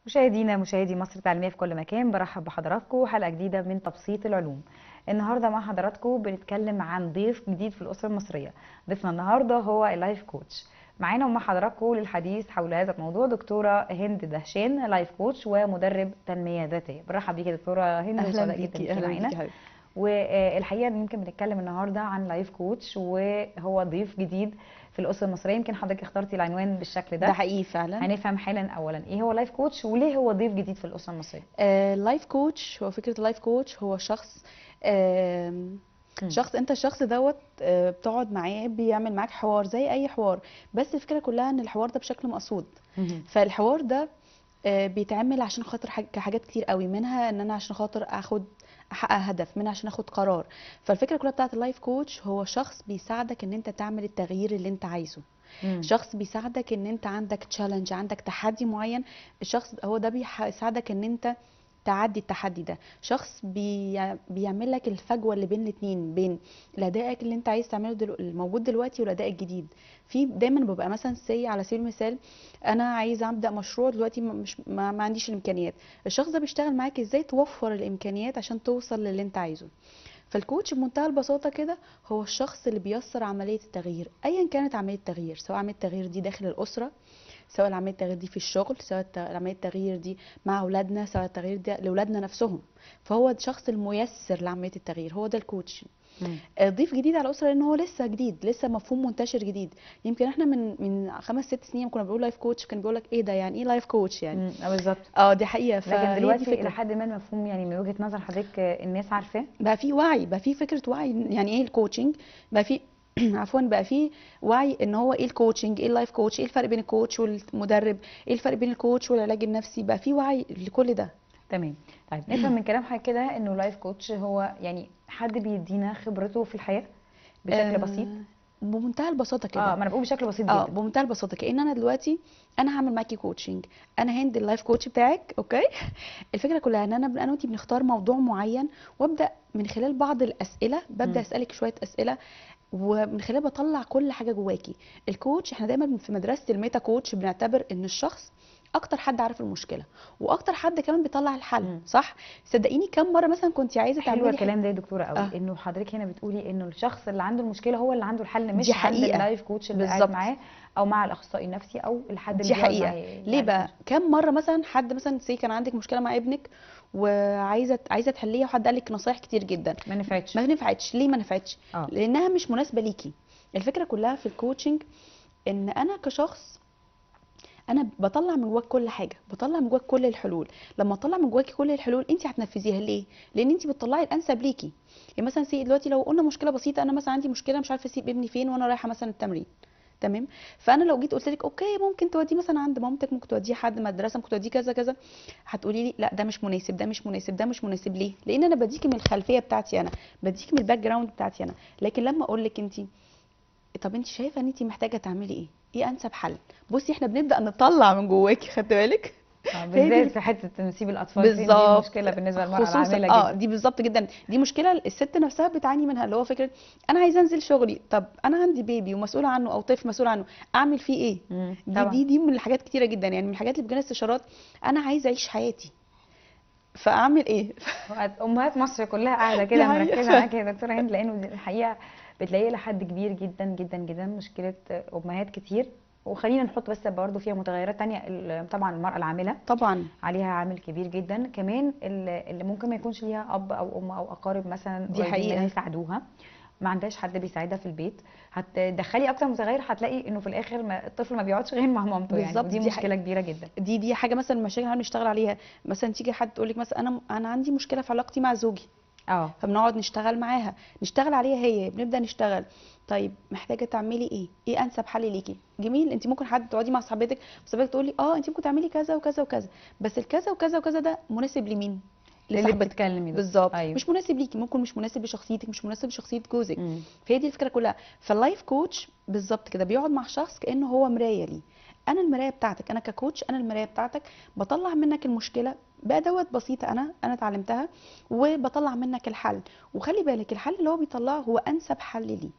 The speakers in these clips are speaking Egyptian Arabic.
مشاهدينا مشاهدي مصر التعليمية في كل مكان برحب بحضراتكم حلقة جديدة من تبسيط العلوم النهاردة مع حضراتكم بنتكلم عن ضيف جديد في الأسرة المصرية ضيفنا النهاردة هو اللايف كوتش معانا ومع حضراتكم للحديث حول هذا الموضوع دكتورة هند دهشان لايف كوتش ومدرب تنمية ذاتية برحب بيكي دكتورة هند اهلا وسعداء جدا بيكي بيكي اهلا معانا بيكي حبيبتي والحقيقه يمكن بنتكلم النهارده عن لايف كوتش وهو ضيف جديد في الاسره المصريه يمكن حضرتك اخترتي العنوان بالشكل ده ده حقيقي فعلا هنفهم حالا اولا ايه هو لايف كوتش وليه هو ضيف جديد في الاسره المصريه اللايف كوتش هو فكره اللايف كوتش هو شخص آم، مم. شخص انت الشخص دوت آه، بتقعد معاه بيعمل معاك حوار زي اي حوار بس الفكره كلها ان الحوار ده بشكل مقصود فالحوار ده آه، بيتعمل عشان خاطر حاج- حاجات كتير قوي منها ان انا عشان خاطر اخد احقق هدف منها عشان اخد قرار فالفكره كلها بتاعت اللايف كوتش هو شخص بيساعدك ان انت تعمل التغيير اللي انت عايزه مم. شخص بيساعدك ان انت عندك تشالنج عندك تحدي معين الشخص هو ده بيساعدك ان انت تعدي التحدي ده شخص بي... بيعمل لك الفجوه اللي بين الاتنين بين الادائك اللي انت عايز تعمله دلو... الموجود دلوقتي والاداء الجديد في دايما ببقى مثلا سي على سبيل المثال انا عايزه ابدا مشروع دلوقتي م- مش ما, ما عنديش الامكانيات الشخص ده بيشتغل معاك ازاي توفر الامكانيات عشان توصل للي انت عايزه فالكوتش بمنتهى البساطه كده هو الشخص اللي بيسر عمليه التغيير ايا كانت عمليه التغيير سواء عمليه التغيير دي داخل الاسره سواء عمليه التغيير دي في الشغل سواء الت- عمليه التغيير دي مع اولادنا سواء التغيير ده لاولادنا نفسهم فهو الشخص الميسر لعمليه التغيير هو ده الكوتش مم. آه، ضيف جديد على الاسره لان هو لسه جديد لسه مفهوم منتشر جديد يمكن احنا من من خمس ست سنين كنا بنقول لايف كوتش كان بيقول لك ايه ده يعني ايه لايف كوتش يعني مم. آه، بالظبط اه دي حقيقه لكن فهي دي دلوقتي الفكرة. الى حد ما المفهوم يعني من وجهه نظر حضرتك آه، الناس عارفاه بقى في وعي بقى في فكره وعي يعني ايه الكوتشنج بقى في عفوا بقى في وعي ان هو ايه الكوتشنج ايه اللايف كوتش ايه الفرق بين الكوتش والمدرب ايه الفرق بين الكوتش والعلاج النفسي بقى في وعي لكل ده تمام طيب نفهم من كلام حضرتك كده انه لايف كوتش هو يعني حد بيدينا خبرته في الحياه بشكل آه، بسيط بمنتهى البساطه كده اه ما انا بقول بشكل بسيط اه جدا بمنتهى البساطه كأن انا دلوقتي انا هعمل معاكي كوتشنج انا هند اللايف كوتش بتاعك اوكي الفكره كلها ان انا انا وانتي بنختار موضوع معين وابدا من خلال بعض الاسئله مم. ببدا اسالك شويه اسئله ومن خلال بطلع كل حاجه جواكي الكوتش احنا دايما في مدرسه الميتا كوتش بنعتبر ان الشخص اكتر حد عارف المشكله واكتر حد كمان بيطلع الحل مم. صح صدقيني كم مره مثلا كنت عايزه حلو تعملي الكلام ده يا دكتوره قوي آه. انه حضرتك هنا بتقولي انه الشخص اللي عنده المشكله هو اللي عنده الحل مش دي عند حقيقة. اللايف كوتش اللي قاعد بالظبط. معاه او مع الاخصائي النفسي او الحد اللي دي بيقعد حقيقة معاه ليه يعني بقى كم مرة مثلا حد مثلا سي كان عندك مشكلة مع ابنك وعايزة عايزة تحليها وحد قال لك نصايح كتير جدا ما نفعتش ما نفعتش ليه ما نفعتش اه لانها مش مناسبة ليكي الفكرة كلها في الكوتشنج ان انا كشخص انا بطلع من جواك كل حاجه بطلع من جواك كل الحلول لما اطلع من جواكي كل الحلول انت هتنفذيها ليه لان انت بتطلعي الانسب ليكي يعني مثلا سي دلوقتي لو قلنا مشكله بسيطه انا مثلا عندي مشكله مش عارفه اسيب ابني فين وانا رايحه مثلا التمرين تمام فانا لو جيت قلت لك اوكي ممكن توديه مثلا عند مامتك ممكن توديه حد مدرسه ممكن توديه كذا كذا هتقولي لي لا ده مش مناسب ده مش مناسب ده مش مناسب ليه لان انا بديكي من الخلفيه بتاعتي انا بديكي من الباك جراوند بتاعتي انا لكن لما اقول لك انت طب انت شايفه ان انت محتاجه تعملي ايه ايه انسب حل بصي احنا بنبدا نطلع من جواكي خدت بالك آه، هي دي بالذات الف- في حته تنسيب الاطفال فين دي بالظبط مشكله بالنسبه للمراه خصوصا العامله اه جدا دي بالظبط جدا دي مشكله الست نفسها بتعاني منها اللي هو فكره انا عايزه انزل شغلي طب انا عندي بيبي ومسؤوله عنه او طفل مسؤول عنه اعمل فيه ايه مم، دي طبعا دي دي من الحاجات كتيره جدا يعني من الحاجات اللي بتجينا استشارات انا عايزه اعيش حياتي فاعمل ايه امهات مصر كلها قاعده كده دي حقيقة. مركزه معاكي يا دكتوره هند لانه دي الحقيقه بتلاقي لحد كبير جدا جدا جدا مشكله امهات كتير وخلينا نحط بس برضه فيها متغيرات تانية ال- طبعا المرأة العاملة طبعا عليها عامل كبير جدا كمان اللي اللي ممكن ما يكونش ليها أب أو أم أو أقارب مثلا دي قريبين منها حقيقة. يساعدوها ما عندهاش حد بيساعدها في البيت هتدخلي اكتر متغير هتلاقي انه في الاخر ما الطفل ما بيقعدش غير مع مامته يعني بالظبط، ودي دي مشكله كبيره جدا دي دي حاجه مثلا مشاكل احنا بنشتغل عليها مثلا تيجي حد تقول لك مثلا انا انا عندي مشكله في علاقتي مع زوجي اه فبنقعد نشتغل معاها نشتغل عليها هي بنبدا نشتغل طيب محتاجه تعملي ايه ايه انسب حل ليكي جميل انت ممكن حد تقعدي مع صاحبتك وصاحبتك تقول لي اه انت ممكن تعملي كذا وكذا وكذا بس الكذا وكذا وكذا ده مناسب لمين اللي لصاحبتك بتتكلمي ده. بالظبط ايوه مش مناسب ليكي ممكن مش مناسب لشخصيتك مش مناسب لشخصيه جوزك مم. فهي دي الفكره كلها فاللايف كوتش بالظبط كده بيقعد مع شخص كانه هو مرايه ليه انا المرايه بتاعتك انا ككوتش انا المرايه بتاعتك بطلع منك المشكله بادوات بسيطه انا انا اتعلمتها وبطلع منك الحل وخلي بالك الحل اللي هو بيطلعه هو انسب حل ليه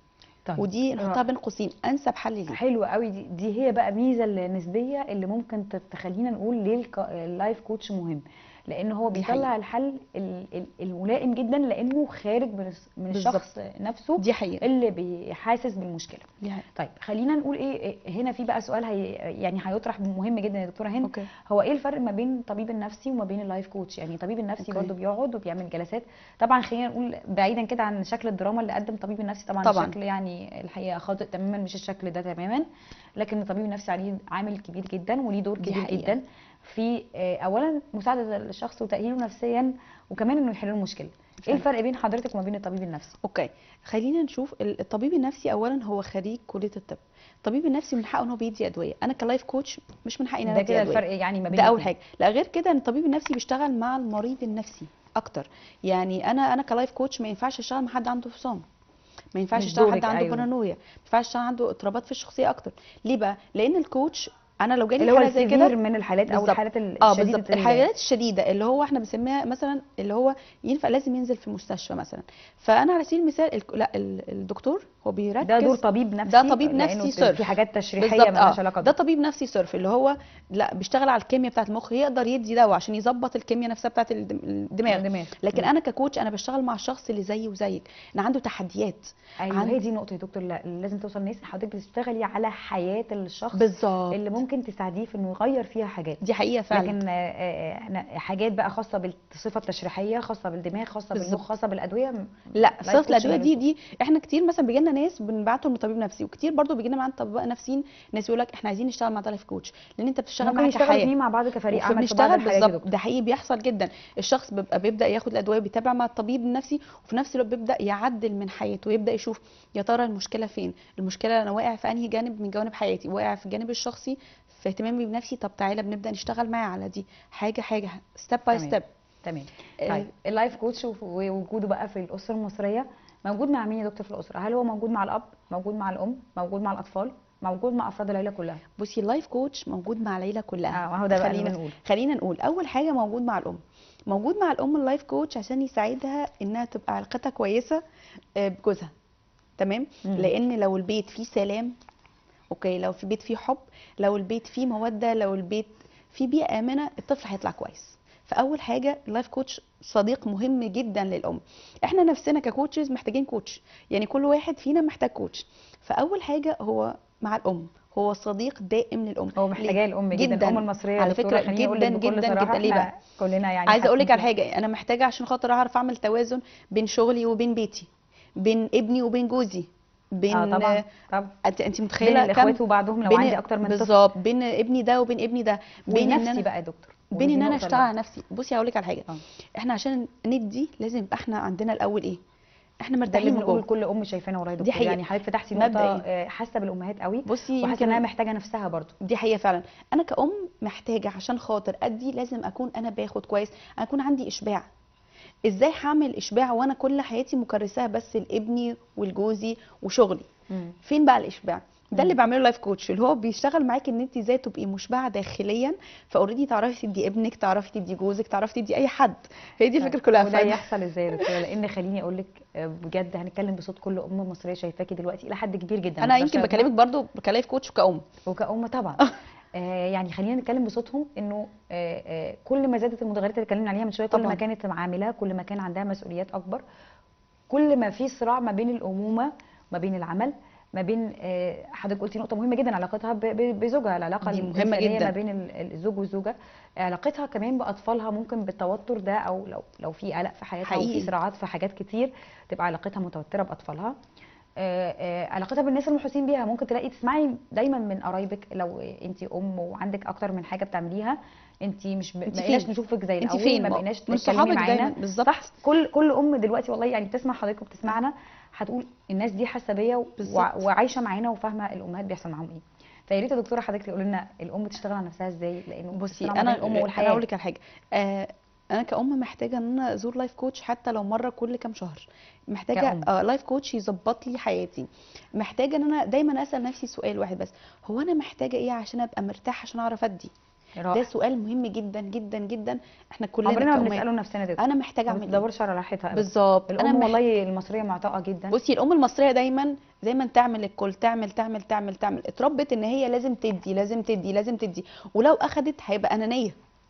طيب ودي را- نحطها بين قوسين انسب حل ليه حلوة قوي دي, دي هي بقى ميزة النسبية اللي ممكن تت- تخلينا نقول ليه الك- اللايف كوتش مهم لان هو دي بيطلع حقيقة. الحل ال- ال- الملائم جدا لانه خارج من الس- من بالظبط. الشخص نفسه دي حقيقه اللي بيحاسس بالمشكلة دي حقيقه طيب خلينا نقول ايه إيه- هنا في بقى سؤال هي يعني هيطرح مهم جدا يا دكتورة هند اوكي هو ايه الفرق ما بين الطبيب النفسي وما بين اللايف كوتش يعني الطبيب النفسي أوكي. برضو بيقعد وبيعمل جلسات طبعا خلينا نقول بعيدا كده عن شكل الدراما اللي قدم الطبيب النفسي طبعا, طبعاً. الشكل يعني الحقيقه خاطئ تماما مش الشكل ده تماما لكن الطبيب النفسي عليه عامل كبير جدا وليه دور دي كبير حقيقة. جدا في آه، اولا مساعده الشخص وتاهيله نفسيا وكمان انه يحل له المشكله ايه فعلا. الفرق بين حضرتك وما بين الطبيب النفسي اوكي خلينا نشوف ال- الطبيب النفسي اولا هو خريج كليه الطب الطبيب النفسي من حقه ان هو بيدي ادويه انا كلايف كوتش مش من حقي ان انا ده ادي كده ادويه الفرق يعني ما بين ده اول الاتنين. حاجه لا غير كده ان الطبيب النفسي بيشتغل مع المريض النفسي اكتر يعني انا انا كلايف كوتش ما ينفعش اشتغل مع حد عنده فصام ما ينفعش مش اشتغل دورك، حد عنده أيوة. بارانويا ما ينفعش اشتغل عنده اضطرابات في الشخصيه اكتر ليه بقى لان الكوتش انا لو جالي اللي هو حاله زي كده السيفير من الحالات او بالظبط. الحالات ال- اه الشديده بالظبط ال- الحالات الشديده اللي هو احنا بنسميها مثلا اللي هو ينفع لازم ينزل في مستشفى مثلا فانا على سبيل المثال الك- لا ال- الدكتور هو بيركز ده دور طبيب نفسي ده طبيب لأنه نفسي في صرف. حاجات تشريحيه بالظبط مالهاش اه علاقه ده بده. طبيب نفسي صرف اللي هو لا بيشتغل على الكيمياء بتاعه المخ يقدر يدي دواء عشان يظبط الكيمياء نفسها بتاعه الدم- الدماغ الدماغ لكن مم. انا ككوتش انا بشتغل مع الشخص اللي زيي وزيك ان عنده تحديات ايوه عن- هي دي نقطه يا دكتور لا لازم توصل الناس حضرتك بتشتغلي على حياه الشخص بالظبط اللي ممكن تساعديه في انه يغير فيها حاجات دي حقيقه فعلا لكن آه، آه، احنا حاجات بقى خاصه بالصفه التشريحيه خاصه بالدماغ خاصه بالمخ بالظبط. خاصه بالادويه م- لا لايف صرف كوتش الادويه مالوش دي دور. دي احنا كتير مثلا بيجي لنا ناس بنبعتهم لطبيب نفسي وكتير برضو بيجي لنا معانا اطباء نفسيين ناس يقول لك احنا عايزين نشتغل مع لايف كوتش لان انت بتشتغل ممكن معاك يشتغلوا كحياه اتنين مع بعض كفريق عمل في بعض فبنشتغل الحالات يا بالظبط دكتور ده حقيقي بيحصل جدا الشخص بيبقى بيبدا ياخد الادويه بيتابع مع الطبيب النفسي وفي نفس الوقت بيبدا يعدل من حياته ويبدا يشوف يا ترى المشكله فين المشكله انا واقع في انهي جانب من جوانب حياتي واقع في الجانب الشخصي في اهتمامي بنفسي طب تعالى بنبدا نشتغل معاه على دي حاجه حاجه ستيب باي تمام. ستيب تمام طيب اللايف كوتش وف- ووجوده بقى في الاسره المصريه موجود مع مين يا دكتور في الاسره هل هو موجود مع الاب موجود مع الام موجود مع الاطفال موجود مع افراد العيله كلها بصي اللايف كوتش موجود مع العيله كلها اه ما هو ده بقى اللي خلينا بنقول خلينا نقول اول حاجه موجود مع الام موجود مع الام اللايف كوتش عشان يساعدها انها تبقى علاقتها كويسه آه، بجوزها تمام مم. لان لو البيت فيه سلام اوكي لو في بيت فيه حب لو البيت فيه موده لو البيت فيه بيئه امنه الطفل هيطلع كويس فاول حاجه اللايف كوتش صديق مهم جدا للام احنا نفسنا ككوتشز محتاجين كوتش يعني كل واحد فينا محتاج كوتش فاول حاجه هو مع الام هو صديق دائم للام هو ليه؟ محتاجاه الام جدا, جدا. الام المصريه يا على دكتورة، فكرة خليني اقول لك جدا بكل جدا صراحه جدا. ليه إحنا بقى؟ كلنا يعني عايزه اقول لك على حاسين حاجه انا محتاجه عشان خاطر اعرف اعمل توازن بين شغلي وبين بيتي بين ابني وبين جوزي بين اه طبعا طبعا انت انت بين متخيله الاخوات كم وبعضهم لو بين عندي اكتر من طفل بالظبط بين ابني ده وبين ابني ده بين ان ونفسي انا بقى يا دكتور بين ودي ان انا النقطة اشتغل اللي- على نفسي بصي هقول لك على حاجه اه. احنا عشان ندي لازم يبقى احنا عندنا الاول ايه احنا ده اللي مرتاحين من بنقول جوه كل ام شايفانا ورايا يا دي دكتور حقيقة. يعني حضرتك فتحتي مبدأ نقطه إيه؟ آه، حاسه بالامهات قوي بصي وحاسه يمكن انها محتاجه نفسها برضو دي حقيقه فعلا انا كأم محتاجه عشان خاطر ادي لازم اكون انا باخد كويس اكون عندي اشباع ازاي هعمل اشباع وانا كل حياتي مكرساها بس لابني ولجوزي وشغلي فين بقى الاشباع ده اللي مم. بعمله لايف كوتش اللي هو بيشتغل معاكي ان انت ازاي تبقي مشبعه داخليا فاوريدي تعرفي تدي ابنك تعرفي تدي جوزك تعرفي تدي اي حد هي دي الفكره كلها وده فاهم؟ يحصل ازاي يا دكتوره لان خليني اقول لك آه، بجد هنتكلم بصوت كل ام مصريه شايفاكي دلوقتي الى حد كبير جدا انا ما يمكن أقدرش بكلمك برضو كلايف كوتش وكأم وكأم طبعا آه يعني خلينا نتكلم بصوتهم انه آه آه كل ما زادت المتغيرات اللي اتكلمنا عليها من شويه كل ما طبعاً. كانت عامله كل ما كان عندها مسؤوليات اكبر كل ما في صراع ما بين الامومه ما بين العمل ما بين آه، حضرتك قلتي نقطه مهمه جدا علاقتها ب- ب- بزوجها العلاقه دي مهمة الإنسانية جدا. ما بين ال- الزوج والزوجه علاقتها كمان باطفالها ممكن بالتوتر ده او لو لو في قلق في حياتها وفي حقيقي. صراعات في حاجات كتير تبقى علاقتها متوتره باطفالها آه، آه، علاقتها بالناس المحيطين بيها ممكن تلاقي تسمعي دايما من قرايبك لو انت ام وعندك اكتر من حاجه بتعمليها انت مش ب... انت ما بقيناش فين؟ نشوفك زي انت الاول فين ما ما- بقيناش من تتكلمي صحابك معانا دايما بالظبط صح كل كل ام دلوقتي والله يعني بتسمع حضرتك وبتسمعنا هتقول الناس دي حاسه بيا و- بالظبط. وعايشه معانا وفاهمه الامهات بيحصل معاهم ايه فيا ريت يا دكتوره حضرتك تقولي لنا الام تشتغل على نفسها ازاي لانه بصي الصراع ما بين انا الام انا والحياه اقول لك على حاجه آه انا كأم محتاجه ان انا ازور لايف كوتش حتى لو مره كل كام شهر محتاجه كأم. آه لايف كوتش يظبط لي حياتي محتاجه ان انا دايما اسال نفسي سؤال واحد بس هو انا محتاجه ايه عشان ابقى مرتاحه عشان اعرف ادي ده رائع سؤال مهم جدا جدا جدا احنا كلنا عمرنا ما كأمهات. بنساله نفسنا ده انا محتاجه ما اعمل ايه بتدورش على راحتها أبداً. بالظبط انا الام مح... والله المصريه معطاءه جدا بصي الام المصريه دايما دايما تعمل الكل تعمل تعمل تعمل تعمل اتربت ان هي لازم تدي لازم تدي لازم تدي ولو اخدت هيبقى انانيه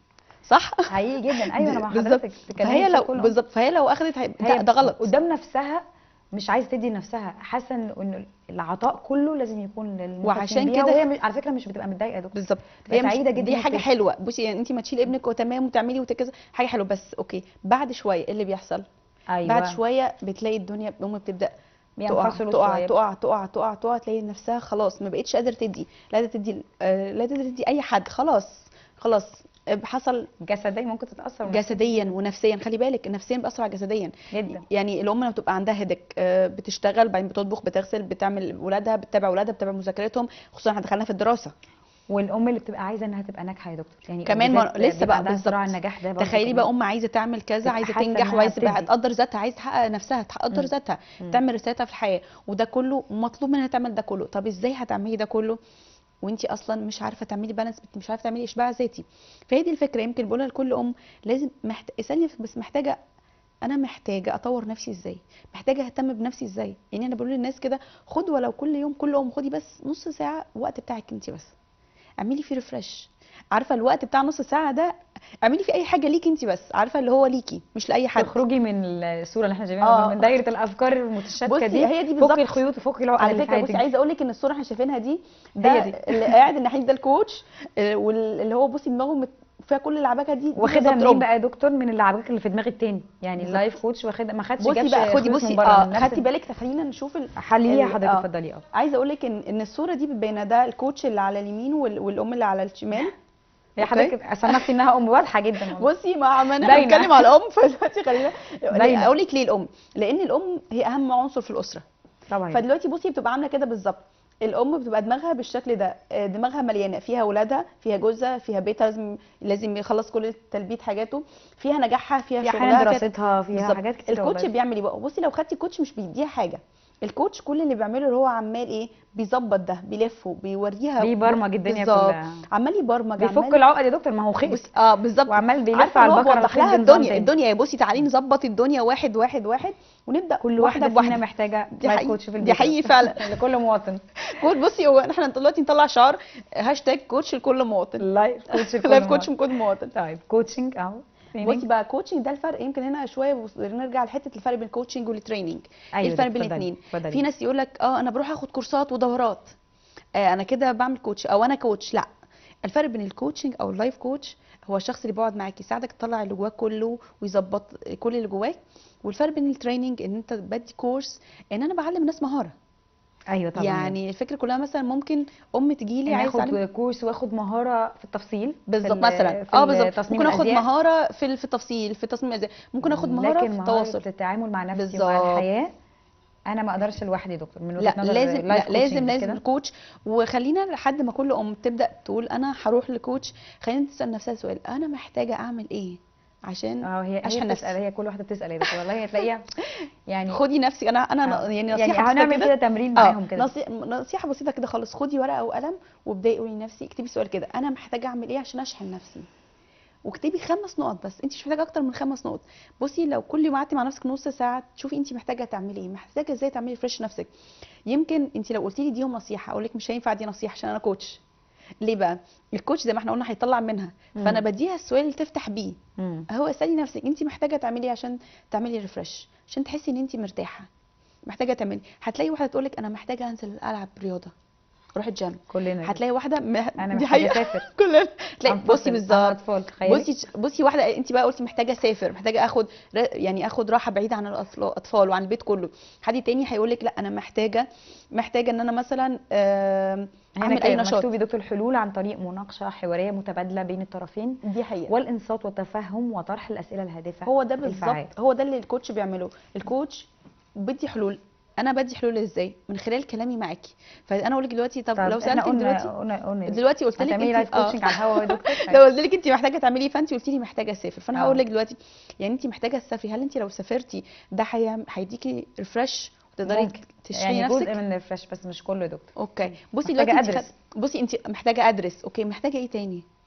صح حقيقي جدا ايوه انا مع بالظبط. حضرتك تتكلمي فهي في لو كل أم. بالظبط فهي لو اخدت هيبقى هي ده, ده غلط قدام نفسها مش عايزه تدي لنفسها حاسه ان إن العطاء كله لازم يكون للمحيطين وعشان بيها كده- وهي مش- على فكره مش بتبقى متضايقه يا دكتور بالظبط تبقى هي مش سعيدة جدا دي حاجه وبتدي. حلوه بصي يعني انت ما تشيلي ابنك وتمام وتعملي وتكذا حاجه حلوه بس اوكي بعد شويه ايه اللي بيحصل ايوه بعد شويه بتلاقي الدنيا الام بتبدا تقع بينفصلوا تقع شوية. تقع تقع تقع تقع تلاقي نفسها خلاص ما بقتش قادره تدي لا قادره تدي آه، لا قادره تدي اي حد خلاص خلاص آه، حصل جسديا ممكن تتاثر جسديا ونفسيا خلي بالك نفسيا بيأثر على جسديا جدا يعني الام لما بتبقى عندها هيدك بتشتغل بعدين بتطبخ بتغسل بتعمل ولادها بتتابع ولادها بتتابع مذاكرتهم خصوصا احنا دخلنا في الدراسه والام اللي بتبقى عايزه انها تبقى ناجحه يا دكتور يعني كمان ما- بالذات لسه بيبقى بقى عندها بالظبط. صراع النجاح ده برضه تخيلي كمان. بقى ام عايزه تعمل كذا تبقى عايزه حاسة تنجح إنها وعايزه تبقى بتدي. تقدر ذاتها عايزه تحقق نفسها تقدر مم. ذاتها مم. تعمل رسالتها في الحياه وده كله مطلوب منها تعمل ده كله طب ازاي هتعملي ده كله وانتي اصلا مش عارفه تعملي بالانس مش عارفه تعملي اشباع ذاتي فهي دي الفكره يمكن بقولها لكل ام لازم محت... ثانيه بس محتاجه انا محتاجه اطور نفسي ازاي محتاجه اهتم بنفسي ازاي يعني انا بقول للناس كده خد ولو كل يوم كل ام خدي بس نص ساعه وقت بتاعك انت بس اعملي فيه ريفرش عارفه الوقت بتاع نص ساعه ده اعملي فيه اي حاجه ليكي انت بس عارفه اللي هو ليكي مش لاي حد تخرجي من الصوره اللي احنا شايفينها آه. من دايره الافكار المتشابكه بصي دي هي دي بالظبط فكي الخيوط وفكي العقد على اللي في فكره بصي حياتك. عايزه اقول لك ان الصوره احنا شايفينها دي ده هي دي. اللي قاعد الناحيه ده الكوتش آه، واللي هو بصي دماغه مت- فيها كل العباكه دي دي واخدها بالظبط منين رب. بقى يا دكتور من اللعبات اللي في دماغ التاني يعني بالظبط. اللايف كوتش واخدها ما خدش بصي جابش بقى خدي خيوط بصي من بره اه من نفس خدتي بالك خلينا نشوف ال... حليها ال- حضرتك آه. اتفضلي اه عايزه اقول لك ان ان الصوره دي بتبين ده الكوتش اللي على اليمين وال... والام اللي على الشمال هي أوكي. حضرتك صنفتي انها ام واضحه جدا والله. بصي ما ما انا باينة. بتكلم على الام فدلوقتي خلينا باينة. اقول لك ليه الام لان الام هي اهم عنصر في الاسره طبعا فدلوقتي بصي بتبقى عامله كده بالظبط الام بتبقى دماغها بالشكل ده آه، دماغها مليانه فيها اولادها فيها جوزها فيها بيتها لازم لازم يخلص كل تلبيه حاجاته فيها نجاحها فيها في شغلها احيانا فيها دراستها فيها بالظبط. حاجات كتير الكوتش والله. بيعمل ايه بقى بصي لو خدتي كوتش مش بيديها حاجه الكوتش كل اللي بيعمله اللي هو عمال ايه بيظبط ده بيلفه بيوريها بيبرمج الدنيا بالظبط. كلها عمال يبرمج بيفك عمال العقد يا دكتور ما هو خيط بصي اه بالظبط وعمال بيلف عارفة على إن هو البقره بيوضح لحد لها نظام الدنيا تاني. الدنيا يا بصي تعالي نظبط الدنيا واحد واحد واحد ونبدا كل واحده واحده فينا بواحده محتاجه دي لايف حقيقي- كوتش في دي البيت حقيقي فعلا. لكل مواطن كود بصي هو احنا دلوقتي نطلع شعار هاشتاج كوتش لكل مواطن لايف كوتش لكل لايف كوتش مواطن. من كل مواطن طيب كوتشنج اهو بصي بقى كوتشنج ده الفرق يمكن هنا شويه بص- نرجع لحته الفرق بين الكوتشنج والتريننج ايه ايوه الفرق دكتور، بين اتفضلي، الاثنين اتفضلي. في ناس يقول لك اه انا بروح اخد كورسات ودورات آه انا كده بعمل كوتش او انا كوتش لا الفرق بين الكوتشنج او اللايف كوتش هو الشخص اللي بيقعد معاك يساعدك تطلع اللي جواك كله ويظبط كل اللي جواك والفرق بين التريننج ان انت بدي كورس ان انا بعلم الناس مهاره ايوه طبعا يعني الفكره كلها مثلا ممكن ام تجي لي يعني عايزه اخد تعلم كورس واخد مهاره في التفصيل في بالظبط ال- مثلا في اه بالظبط تصميم ممكن اخد الأزياء. مهاره في ال- في التفصيل في تصميم الازياء ممكن اخد مهاره لكن في مهارة التواصل التعامل مع نفسي بالظبط. ومع الحياه انا ما اقدرش لوحدي يا دكتور من وجهه لا نظر لازم اللايف لا كوتشنج لازم مش لازم كده؟ الكوتش وخلينا لحد ما كل ام تبدا تقول انا هروح لكوتش خلينا تسال نفسها سؤال انا محتاجه اعمل ايه عشان اه هي هي اشحن بتسال نفسي هي كل واحده بتسال يا دكتور والله هتلاقيها يعني خدي نفسي انا انا آه. يعني يعني نصيحه بسيطة هنعمل كده كده تمرين اه معاهم كده نصي- نصيحه بسيطه كده خالص خدي ورقه وقلم وابداي قولي لنفسي اكتبي سؤال كده انا محتاجه اعمل ايه عشان اشحن نفسي واكتبي خمس نقط بس انت مش محتاجه اكتر من خمس نقط بصي لو كل يوم قعدتي مع نفسك نص ساعه تشوفي انت محتاجه تعملي ايه محتاجه ازاي تعملي فريش نفسك يمكن انت لو قلتي لي دي يوم نصيحه اقول لك مش هينفع دي نصيحه عشان انا كوتش ليه بقى الكوتش زي ما احنا قلنا هيطلع منها فانا مم. بديها السؤال اللي تفتح بيه مم. هو اسالي نفسك انت محتاجه تعملي ايه عشان تعملي ريفرش عشان تحسي ان انت مرتاحه محتاجه تعملي هتلاقي واحده تقول لك انا محتاجه انزل العب رياضه اروح الجيم كلنا هتلاقي واحده م... انا دي محتاجه حقيقة. اسافر كلنا تلاقي أنفصل بصي عن بالظبط الاطفال تخيلي بصي بصي واحده انت بقى قلتي محتاجه اسافر محتاجه اخد ر- يعني اخد راحه بعيده عن الأطفال- الاطفال وعن البيت كله حد تاني هيقول لك لا انا محتاجه محتاجه ان انا مثلا آم، هنا اعمل كده اي نشاط مكتوب يا دكتور حلول عن طريق مناقشه حواريه متبادله بين الطرفين دي حقيقه والانصات والتفهم وطرح الاسئله الهادفه هو ده الفعال. بالظبط هو ده اللي الكوتش بيعمله الكوتش بدي حلول انا بدي حلول ازاي من خلال كلامي معاكي فانا اقول لك دلوقتي طب, لو احنا سالتك قلنا دلوقتي قلنا قلنا دلوقتي قلت لك هتعملي لايف انت كوتشنج على الهوا يا دكتور لو قلت لك انت محتاجه تعملي ايه فانت قلتي لي محتاجه اسافر فانا اه. هقول لك دلوقتي يعني انت محتاجه تسافري هل انت لو سافرتي ده هيعم- هيديكي ريفرش وتقدري ممكن. تشحني يعني نفسك جزء من الريفرش بس مش كله يا دكتور اوكي بصي محتاجة دلوقتي انت أدرس. خد... بصي انت محتاجه ادرس اوكي محتاجه ايه تاني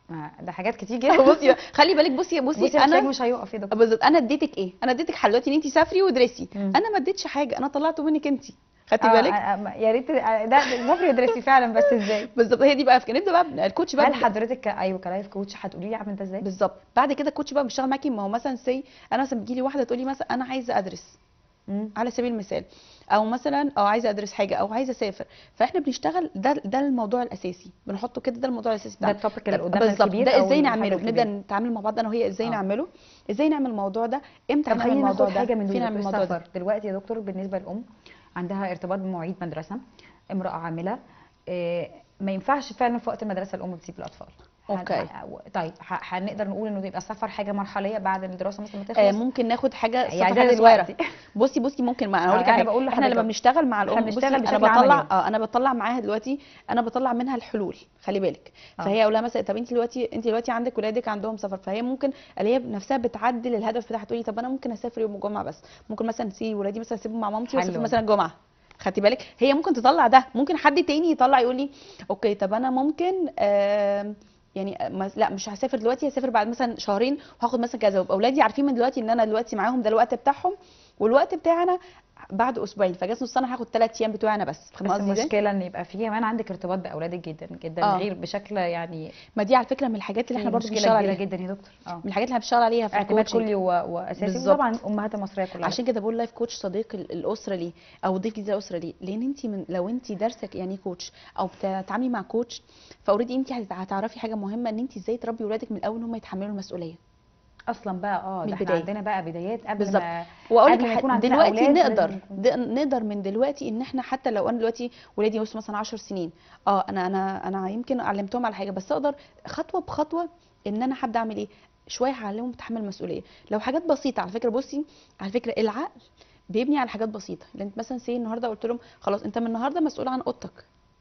ما ده حاجات كتير جدا بصي خلي بالك بصي بصي, بصي انا انا مش هيقف يا دكتور بالظبط انا اديتك ايه انا اديتك حل دلوقتي ان انت سافري وادرسي مم. انا ما اديتش حاجه انا طلعته منك انت خدتي آه، بالك آه، آه، يا ريت آه، ده سافري ادرسي فعلا بس ازاي بالظبط هي دي بقى فكره نبدا بقى الكوتش بقى هل حضرتك ك- ايوه كلايف كوتش هتقولي لي اعمل ده ازاي بالظبط بعد كده الكوتش بقى بيشتغل معاكي ما هو مثلا سي انا مثلا بتجي لي واحده تقول لي مثلا انا عايزه ادرس مم. على سبيل المثال او مثلا او عايزه ادرس حاجه او عايزه اسافر فاحنا بنشتغل ده ده الموضوع الاساسي بنحطه كده ده الموضوع الاساسي ده بتاعنا التوبيك اللي قدامنا بالظبط الكبير ده أو ازاي الحاجة نعمله الكبيرة. بنبدا نتعامل مع بعض انا وهي ازاي آه. نعمله ازاي نعمل الموضوع ده امتى طب هنعمل خلينا الموضوع ناخد ده حاجه من فين دول نعمل دكتور الموضوع ده السفر دلوقتي يا دكتور بالنسبه للام عندها ارتباط بمواعيد مدرسه امراه عامله آه، ما ينفعش فعلا في وقت المدرسه الام تسيب الاطفال هن- أوكي. ه- طيب ه- هنقدر نقول انه يبقى السفر حاجه مرحليه بعد الدراسه مثلا ما آه تخلص ممكن ناخد حاجه هي الصفحة عايزاها حاجه صغيره دلوقتي. بصي بصي ممكن ما انا آه، اقول لك أنا حاجة. بقول احنا لما لحضرتك. بنشتغل مع الام إحنا بصي بنشتغل انا بشكل بطلع عملي. اه انا بطلع معاها دلوقتي انا بطلع منها الحلول خلي بالك آه. فهي اقول لها مثلا طب انت دلوقتي انت دلوقتي عندك ولادك عندهم سفر فهي ممكن اللي هي نفسها بتعدل الهدف بتاعها تقولي طب انا ممكن اسافر يوم الجمعه بس ممكن مثلا اسيب ولادي مثلا اسيبهم مع مامتي واسافر حلو. مثلا الجمعه خدتي بالك هي ممكن تطلع ده ممكن حد تاني يطلع يقول لي اوكي طب انا ممكن آم، يعني ما- لا مش هسافر دلوقتي هسافر بعد مثلا شهرين وهاخد مثلا كذا ويبقى اولادي عارفين من دلوقتي ان انا دلوقتي معاهم ده الوقت بتاعهم والوقت بتاعنا بعد اسبوعين فجاز نص سنه هاخد ثلاث ايام بتوعي انا بس فاهمه بس قصدي ازاي؟ المشكله ان يبقى في كمان عندك ارتباط باولادك جدا جدا آه. غير بشكل يعني ما دي على فكره من الحاجات اللي في احنا برضه مشكله بنشتغل كبيره عليها جدا يا دكتور اه من الحاجات اللي احنا بنشتغل عليها في اعتماد الكوتشنج كلي و- واساسي بالظبط. طبعا الامهات المصريه كلها عشان كده بقول لايف كوتش صديق ال- الاسره ليه او ضيف جديد الاسره ليه لان انت من لو انت دارسه يعني كوتش او بتتعاملي مع كوتش فاوريدي انت هت- هتعرفي حاجه مهمه ان انت ازاي تربي ولادك من الاول ان هم يتحملوا المسؤوليه اصلا بقى اه من ده احنا البداية. عندنا بقى بدايات قبل بالظبط. ما واقول لك قبل ما يكون ح- عندنا دلوقتي أولاد نقدر لازم يكون- د- نقدر من دلوقتي ان احنا حتى لو انا دلوقتي ولادي وصلوا مثلا 10 سنين اه انا انا انا يمكن علمتهم على حاجه بس اقدر خطوه بخطوه ان انا هبدا اعمل ايه شويه هعلمهم تحمل مسؤوليه لو حاجات بسيطه على فكره بصي على فكره العقل بيبني على حاجات بسيطه لان انت مثلا سي النهارده قلت لهم خلاص انت من النهارده مسؤول عن اوضتك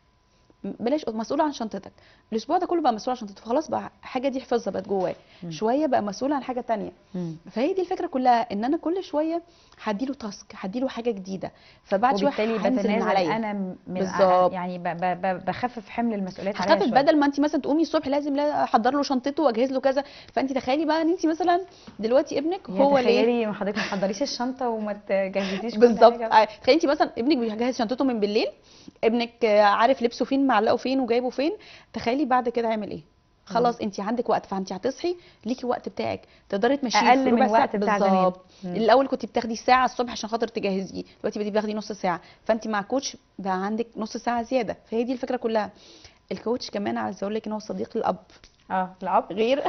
م- بلاش أوض- مسؤول عن شنطتك الاسبوع ده كله بقى مسؤول عن شنطته فخلاص بقى حاجه دي حفظها بقت جواه مم. شويه بقى مسؤول عن حاجه تانية مم. فهي دي الفكره كلها ان انا كل شويه هديله تاسك هديله حاجه جديده فبعد شويه وبالتالي هنزل من بتنازل عليا انا من بالظبط. يعني ب- ب- ب- بخفف حمل المسؤوليات عليا هخفف شويه بدل ما انت مثلا تقومي الصبح لازم لا احضر له شنطته واجهز له كذا فانت تخيلي بقى ان انت مثلا دلوقتي ابنك هو هو ليه تخيلي ما حضرتك ما تحضريش الشنطه وما تجهزيش كل بالظبط حاجة. آه، تخيلي انت مثلا ابنك بيجهز شنطته من بالليل ابنك آه، عارف لبسه فين معلقه فين وجايبه فين تخيلي بعد كده هيعمل ايه خلاص انت عندك وقت فانت هتصحي ليكي وقت بتاعك تقدري تمشيه أقل في من ربع ساعه وقت بتاع زمان. بالظبط مم. الاول كنت بتاخدي ساعه الصبح عشان خاطر تجهزيه دلوقتي بدي بتاخدي نص ساعه فانت مع كوتش بقى عندك نص ساعه زياده فهي دي الفكره كلها الكوتش كمان عايزه اقول لك ان هو صديق للاب اه الاب غير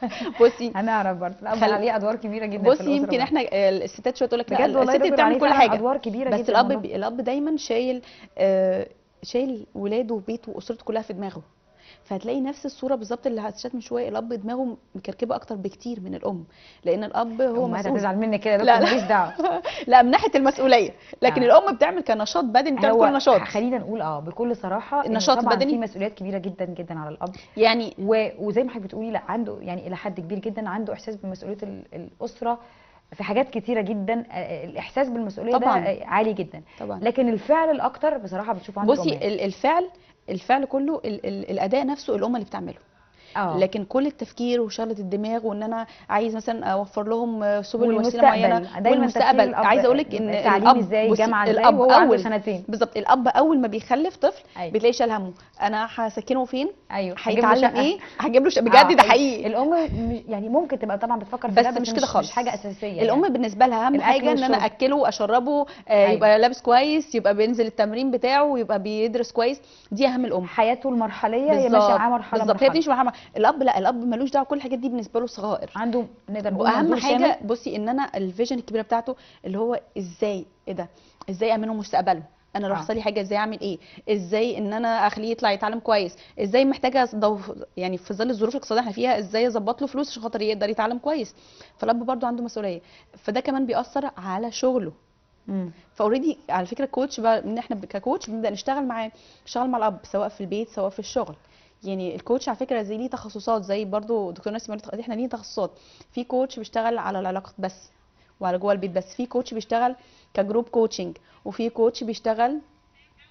بصي هنعرف برضه الاب خل- عليه ادوار كبيره جدا في بصي الأسرة يمكن برضه. احنا آه، الستات شويه تقول لك لا بجد والله الست دكتور بتعمل عليه كل فعلا حاجه ادوار كبيره بس جدا الاب والله. بي... الاب دايما شايل آه شايل ولاده وبيته واسرته كلها في دماغه فهتلاقي نفس الصوره بالظبط اللي هتشات من شويه الاب دماغه مكركبه اكتر بكتير من الام لان الاب هو امهات مسؤول هتزعل منك كده يا لا، دكتور لا. ماليش دعوه لا من ناحيه المسؤوليه لكن آه. الام بتعمل كنشاط بدني بتعمل هو كل نشاط خلينا نقول اه بكل صراحه إن النشاط طبعا البدني. في مسؤوليات كبيره جدا جدا على الاب يعني و... وزي ما حضرتك بتقولي لا عنده يعني الى حد كبير جدا عنده احساس بمسؤوليه ال- الاسره في حاجات كتيره جدا آه، الاحساس بالمسؤوليه طبعاً. ده آه، عالي جدا طبعا لكن الفعل الاكتر بصراحه بتشوفه عند بصي الأمهات. ال- الفعل الفعل كله ال ال الاداء نفسه الام اللي بتعمله اه لكن كل التفكير وشغله الدماغ وان انا عايز مثلا اوفر لهم سبل وسيله والمستقبل معينه دايما تفكير والمستقبل الأب عايزه اقول لك ان التعليم الاب ازاي بصي، جامعه ازاي الاب وهو عنده اول سنتين بالظبط الاب اول ما بيخلف طفل أيوة. بتلاقي شال همه انا هسكنه فين ايوه هجيب له هيتعلم شقة. ايه هجيب له شقة. آه، بجد ده حقيقي الام م- يعني ممكن تبقى طبعا بتفكر في بس ده مش كده خالص. مش حاجه اساسيه الام يعني. بالنسبه لها اهم الأكل حاجه ان انا والشرب. اكله اشربه آه أيوة. يبقى لابس كويس يبقى بينزل التمرين بتاعه يبقى بيدرس كويس دي اهم الام حياته المرحليه هي بالظبط ماشيه معاه مرحله بالظبط هي مرحله بتمشي مرحله الاب لا الاب ملوش دعوه كل الحاجات دي بالنسبه له صغائر عنده نقدر نقول واهم منظور حاجه شامل. بصي ان انا الفيجن الكبيره بتاعته اللي هو ازاي ايه ده ازاي امنه مستقبله انا لو آه. حصل لي حاجه ازاي اعمل ايه ازاي ان انا اخليه يطلع يتعلم كويس ازاي محتاجه أصدو- يعني في ظل الظروف الاقتصاديه اللي احنا فيها ازاي اظبط له فلوس عشان خاطر يقدر يتعلم كويس فالاب برضو عنده مسؤوليه فده كمان بيأثر على شغله مم. فاوريدي على فكره الكوتش بقى ان احنا ككوتش بنبدا نشتغل معاه نشتغل مع الاب سواء في البيت سواء في الشغل يعني الكوتش على فكره زي ليه تخصصات زي برضو دكتور ناسي قالت احنا ليه تخصصات في كوتش بيشتغل على العلاقات بس وعلى جوه البيت بس في كوتش بيشتغل كجروب كوتشنج وفي كوتش بيشتغل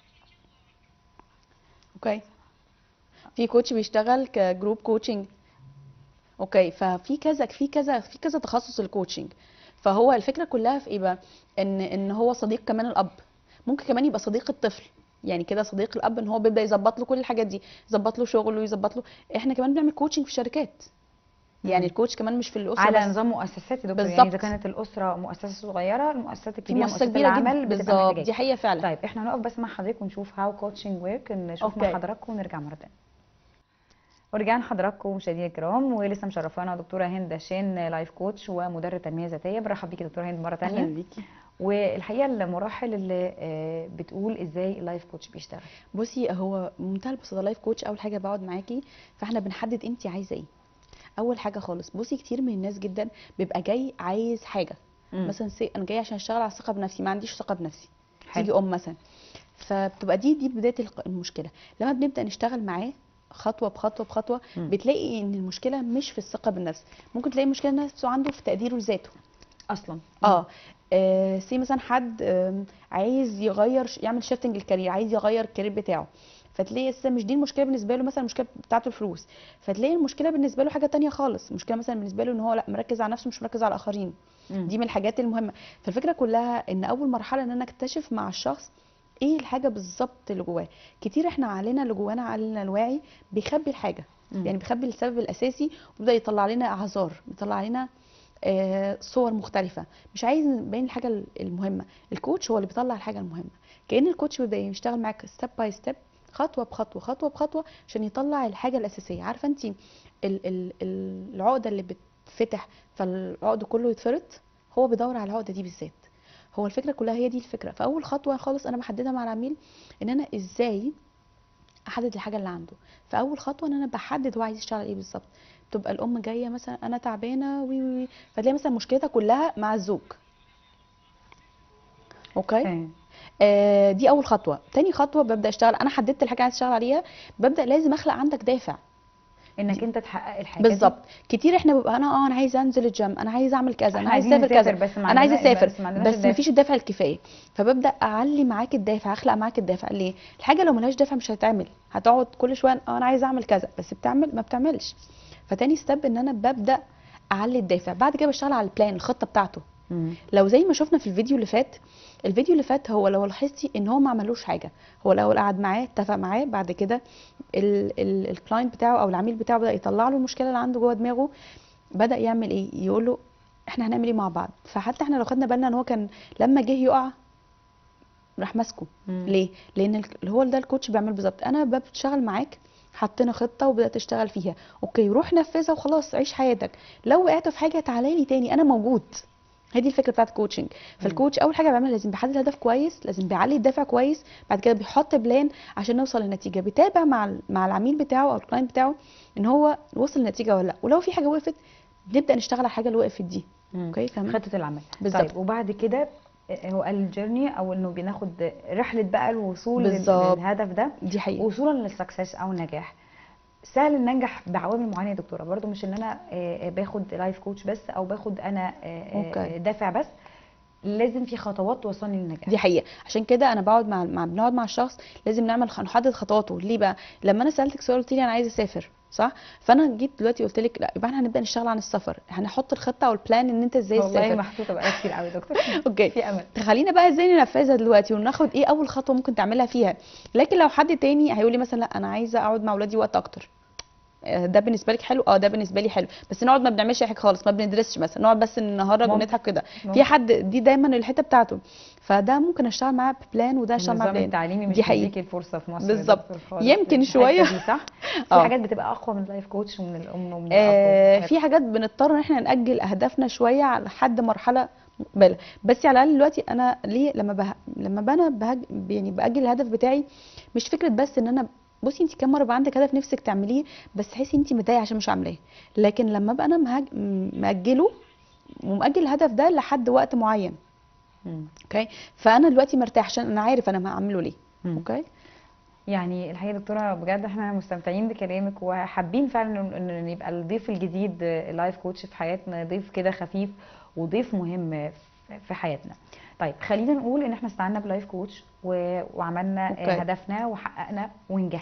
اوكي في كوتش بيشتغل كجروب كوتشنج اوكي ففي كذا في كذا في كذا تخصص الكوتشنج فهو الفكره كلها في ايه بقى ان ان هو صديق كمان الاب ممكن كمان يبقى صديق الطفل يعني كده صديق الاب ان هو بيبدا يظبط له كل الحاجات دي يظبط له شغله يظبط له احنا كمان بنعمل كوتشنج في شركات يعني مم. الكوتش كمان مش في الاسره على بس نظام مؤسسات يا دكتور يعني بالظبط. اذا كانت الاسره مؤسسه صغيره المؤسسات في الكبيره مؤسسه مؤسسات كبيره العمل جدا بتبقى بالظبط محتاجة دي حقيقه فعلا طيب احنا هنقف بس مع حضرتك ونشوف هاو كوتشنج ورك نشوف مع أوكي. حضراتكم ونرجع مره تانية ورجعنا حضراتكم مشاهدينا الكرام ولسه مشرفانا دكتوره هند داشين لايف كوتش ومدرب تنميه ذاتيه برحب بيكي دكتوره هند مره اهلا تانية بيكي والحقيقه المراحل اللي آه، بتقول ازاي اللايف كوتش بيشتغل بصي هو بمنتهى البساطه لايف كوتش اول حاجه بقعد معاكي فاحنا بنحدد انت عايزه ايه اول حاجه خالص بصي كتير من الناس جدا بيبقى جاي عايز حاجه مم. مثلا سي انا جاي عشان اشتغل على الثقه بنفسي ما عنديش ثقه بنفسي حلو. تيجي ام مثلا فبتبقى دي دي بدايه الق- المشكله لما بنبدا نشتغل معاه خطوه بخطوه بخطوه مم. بتلاقي ان المشكله مش في الثقه بالنفس ممكن تلاقي المشكله نفسه عنده في تقديره لذاته اصلا اه آه، سي مثلا حد آم، عايز يغير ش- يعمل شيفتنج الكارير عايز يغير الكارير بتاعه فتلاقي اساسا مش دي المشكله بالنسبه له مثلا المشكله بتاعته الفلوس فتلاقي المشكله بالنسبه له حاجه تانية خالص المشكله مثلا بالنسبه له ان هو لا مركز على نفسه مش مركز على الاخرين مم. دي من الحاجات المهمه فالفكره كلها ان اول مرحله ان انا اكتشف مع الشخص ايه الحاجه بالظبط اللي جواه كتير احنا عقلنا اللي جوانا عقلنا الواعي بيخبي الحاجه مم. يعني بيخبي السبب الاساسي ويبدا يطلع لنا اعذار بيطلع لنا آه، صور مختلفه مش عايز نبين الحاجه المهمه الكوتش هو اللي بيطلع الحاجه المهمه كأن الكوتش بيبدا يشتغل معاك ستيب باي ستيب خطوه بخطوه خطوه بخطوه عشان يطلع الحاجه الاساسيه عارفه انت ال ال ال العقده اللي بتفتح فالعقد كله يتفرط هو بيدور على العقده دي بالذات هو الفكره كلها هي دي الفكره فاول خطوه خالص انا بحددها مع العميل ان انا ازاي احدد الحاجه اللي عنده فاول خطوه ان انا بحدد هو عايز يشتغل على ايه بالظبط تبقى الام جايه مثلا انا تعبانه وي وي وي فتلاقي مثلا مشكلتها كلها مع الزوج اوكي تمام. آه دي اول خطوه تاني خطوه ببدا اشتغل انا حددت الحاجه عايز اشتغل عليها ببدا لازم اخلق عندك دافع انك انت تحقق الحاجه دي. بالظبط كتير احنا بيبقى انا اه انا عايزه انزل الجيم انا عايزه اعمل كذا انا احنا عايزه عايزين اسافر كذا نسافر بس ما انا عايزه عندناش- اسافر بس ما عندناش بس الدافع. مفيش الدافع الكفايه فببدا اعلي معاك الدافع اخلق معاك الدافع ليه الحاجه لو ملهاش دافع مش هتتعمل هتقعد كل شويه اه انا عايزه اعمل كذا بس بتعمل ما بتعملش فتاني ستيب ان انا ببدا اعلي الدافع بعد كده بشتغل على البلان الخطه بتاعته مم. لو زي ما شفنا في الفيديو اللي فات الفيديو اللي فات هو لو لاحظتي ان هو ما عملوش حاجه هو الاول قعد معاه اتفق معاه بعد كده الكلاينت بتاعه او العميل بتاعه بدا يطلع له المشكله اللي عنده جوه دماغه بدا يعمل ايه يقول له احنا هنعمل ايه مع بعض فحتى احنا لو خدنا بالنا ان هو كان لما جه يقع راح ماسكه مم. ليه لان ال- اللي هو ده الكوتش بيعمل بالظبط انا بشتغل معاك حطينا خطه وبدات اشتغل فيها اوكي روح نفذها وخلاص عيش حياتك لو وقعت في حاجه تعالى لي تاني انا موجود هي دي الفكره بتاعت الكوتشنج فالكوتش اول حاجه بيعملها لازم بيحدد الهدف كويس لازم بيعلي الدافع كويس بعد كده بيحط بلان عشان نوصل لنتيجه بيتابع مع ال- مع العميل بتاعه او الكلاينت بتاعه ان هو وصل لنتيجه ولا لا ولو في حاجه وقفت نبدا نشتغل على الحاجه اللي وقفت دي مم. اوكي فاهمه خطه العمل بالظبط. طيب وبعد كده آه، هو قال الجيرني او انه بناخد رحله بقى الوصول لل- بالظبط. للهدف ده دي حقيقه وصولا للسكسس او النجاح سهل ان انجح بعوامل معينه يا دكتوره برضو مش ان انا آه، آه، باخد لايف كوتش بس او باخد انا آه، آه، أوكي. دافع بس لازم في خطوات توصلني للنجاح دي حقيقه عشان كده انا بقعد مع, مع بنقعد مع الشخص لازم نعمل خ- نحدد خطواته ليه بقى لما انا سالتك سؤال قلت لي انا عايزه اسافر صح فانا جيت دلوقتي قلت لك لا يبقى احنا هنبدا نشتغل عن السفر هنحط الخطه او البلان ان انت ازاي والله تسافر محطوطه بقى كتير قوي يا دكتور اوكي في امل خلينا بقى ازاي ننفذها دلوقتي وناخد ايه اول خطوه ممكن تعملها فيها لكن لو حد تاني هيقول لي مثلا لا انا عايزه اقعد مع اولادي وقت اكتر آه، ده بالنسبه لك حلو اه ده بالنسبه لي حلو بس نقعد ما بنعملش اي حاجه خالص ما بندرسش مثلا نقعد بس نهرج ممكن. ونضحك كده ممكن. في حد دي دايما الحته بتاعته فده ممكن اشتغل معاه ببلان وده اشتغل معاه النظام بلان التعليمي مش دي حقيقة. بيديكي الفرصه في مصر يا بالظبط. دكتور خالص يمكن الحتة شوية. دي صح في آه. حاجات بتبقى اقوى من اللايف كوتش ومن الام ومن آه الاب في حاجات بنضطر ان احنا ناجل اهدافنا شويه على حد مرحله مقبله بس على الاقل دلوقتي انا ليه لما به... لما انا بهج... يعني باجل الهدف بتاعي مش فكره بس ان انا بصي انت كم مره بقى عندك هدف نفسك تعمليه بس تحسي انت متضايقه عشان مش عاملاه لكن لما ابقى انا مهج... م- ماجله ومأجل الهدف ده لحد وقت معين مم. اوكي فانا دلوقتي مرتاح عشان انا عارف انا هعمله ليه مم. اوكي يعني الحقيقه يا دكتوره بجد احنا مستمتعين بكلامك وحابين فعلا ان إن يبقى الضيف الجديد اللايف كوتش في حياتنا ضيف كده خفيف وضيف مهم في حياتنا طيب خلينا نقول ان احنا استعنا بلايف كوتش و- وعملنا أوكي. هدفنا وحققنا ونجحنا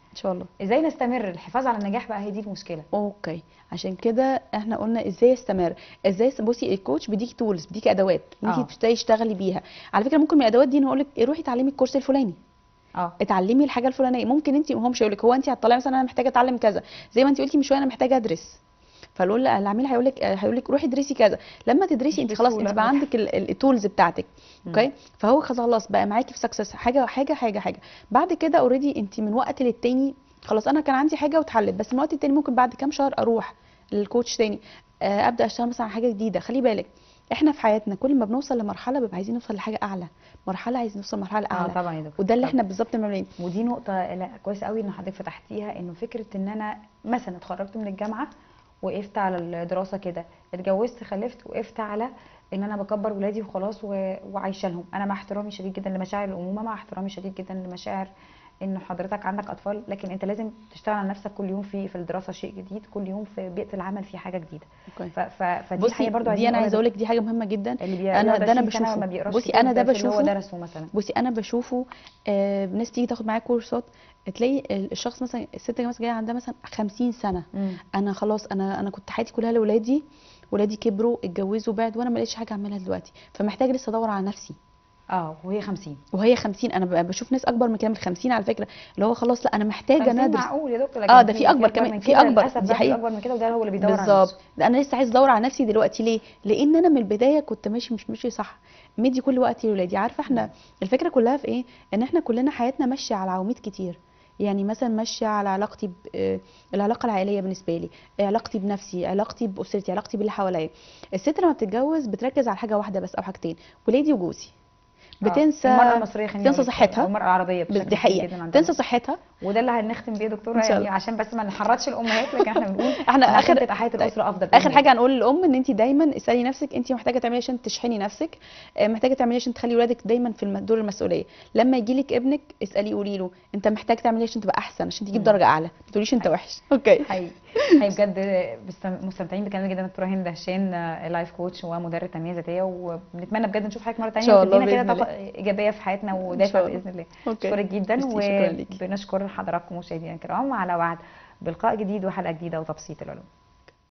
ان شاء الله ازاي نستمر الحفاظ على النجاح بقى هي دي المشكله اوكي عشان كده احنا قلنا ازاي استمر ازاي بصي الكوتش بيديكي تولز بيديكي ادوات آه. انت بتبداي تشتغلي بيها على فكره ممكن من الادوات دي نقول لك روحي اتعلمي الكورس الفلاني اه اتعلمي الحاجه الفلانيه ممكن انت هو مش هيقول لك هو انت هتطلعي مثلا انا محتاجه اتعلم كذا زي ما انت قلتي من شويه انا محتاجه ادرس فالقول العميل هيقول لك هيقول لك روحي ادرسي كذا لما تدرسي انت خلاص بسهولة. انت بقى عندك التولز بتاعتك مم. اوكي فهو خلاص بقى معاكي في سكسس حاجه حاجه حاجه حاجه بعد كده اوريدي انت من وقت للتاني خلاص انا كان عندي حاجه واتحلت بس من وقت للتاني ممكن بعد كام شهر اروح للكوتش تاني آه، ابدا اشتغل مثلا على حاجه جديده خلي بالك احنا في حياتنا كل ما بنوصل لمرحله بيبقى عايزين نوصل لحاجه اعلى مرحله عايزين نوصل لمرحله اه اعلى طبعا يا دكتور وده اللي طبعاً. احنا بالظبط بنعمله ودي نقطة لا كويس قوي ان حضرتك فتحتيها انه فكرة ان انا مثلا اتخرجت من الجامعة وقفت على الدراسة كده اتجوزت خلفت وقفت على ان انا بكبر ولادي وخلاص و... وعايشة لهم انا مع احترامي شديد جدا لمشاعر الامومة مع احترامي شديد جدا لمشاعر ان حضرتك عندك اطفال لكن انت لازم تشتغل على نفسك كل يوم في في الدراسة شيء جديد كل يوم في بيئة العمل في حاجة جديدة اوكي ف... ف... فدي بصي حقيقة برضو دي عايزين انا نقولها عايزه اقول لك دي حاجه مهمه جدا اللي بي... انا يقعد ده انا 20 سنة بشوفه ما بيقراش بصي كتاب انا ده في اللي هو بشوفه درسه مثلا بصي انا بشوفه آه ناس تيجي تاخد معايا كورسات تلاقي الشخص مثلا الست مثلا جايه عندها مثلا 50 سنه مم. انا خلاص انا انا كنت حياتي كلها لاولادي ولادي كبروا اتجوزوا بعد وانا ما لقيتش حاجه اعملها دلوقتي فمحتاج لسه ادور على نفسي اه وهي 50 وهي 50 انا ب- بشوف ناس اكبر من كده من 50 على فكره اللي هو خلاص لا انا محتاجه 50 ندرس معقول يا دكتور آه، لكن ده في أكبر كمان، من في كده أكبر، للأسف دي بقى في حقيقة. اكبر من كده وده هو اللي بيدور على بالظبط نفسه ده انا لسه عايز ادور على نفسي دلوقتي ليه لان انا من البدايه كنت ماشي مش ماشي صح مدي كل وقتي لاولادي عارفه احنا الفكره كلها في ايه ان احنا كلنا حياتنا ماشيه على عواميد كتير يعني مثلا ماشيه على علاقتي ب... آه، العلاقه العائليه بالنسبه لي آه، علاقتي بنفسي علاقتي باسرتي علاقتي باللي حواليا الست لما بتتجوز بتركز على حاجه واحده بس او حاجتين ولادي وجوزي آه، بتنسى المرأة المصرية خلينا تنسى نقول صحتها. أو المرأة العربية بس بشكل دي كبير حقيقه جدا عندنا. تنسى صحتها وده اللي هنختم بيه يا دكتورة إن شاء يعني الله. عشان بس ما نحرضش الأمهات لكن احنا بنقول احنا إن عشان اخر تبقى حياة الأسرة أفضل اخر بإذن حاجه هنقول للام ان انت دايما اسالي نفسك انت محتاجه تعملي إيه عشان تشحني نفسك آه، محتاجه تعملي إيه عشان تخلي ولادك دايما في الم- دور المسؤوليه لما يجي لك ابنك اساليه قولي له انت محتاج تعملي إيه عشان تبقى احسن عشان تجيب مم. درجه اعلى ما تقوليش انت وحش اوكي حقيقي حقيقي بجد بستم- مستمتعين بكلامك جدا دكتورة هند هشام آه، لايف كوتش ومدرب تنمية ذاتية وبنتمنى بجد نشوف حضرتك مرة تانية شاء الله وتدينا كده بإذن طاقة إيجابية في حياتنا إن ودافع شاء الله. بإذن الله اوكي بشكرك جدا ميرسي، شكرا ليكي. وبنشكر حضراتكم مشاهدينا الكرام على وعد بلقاء جديد وحلقة جديدة وتبسيط العلوم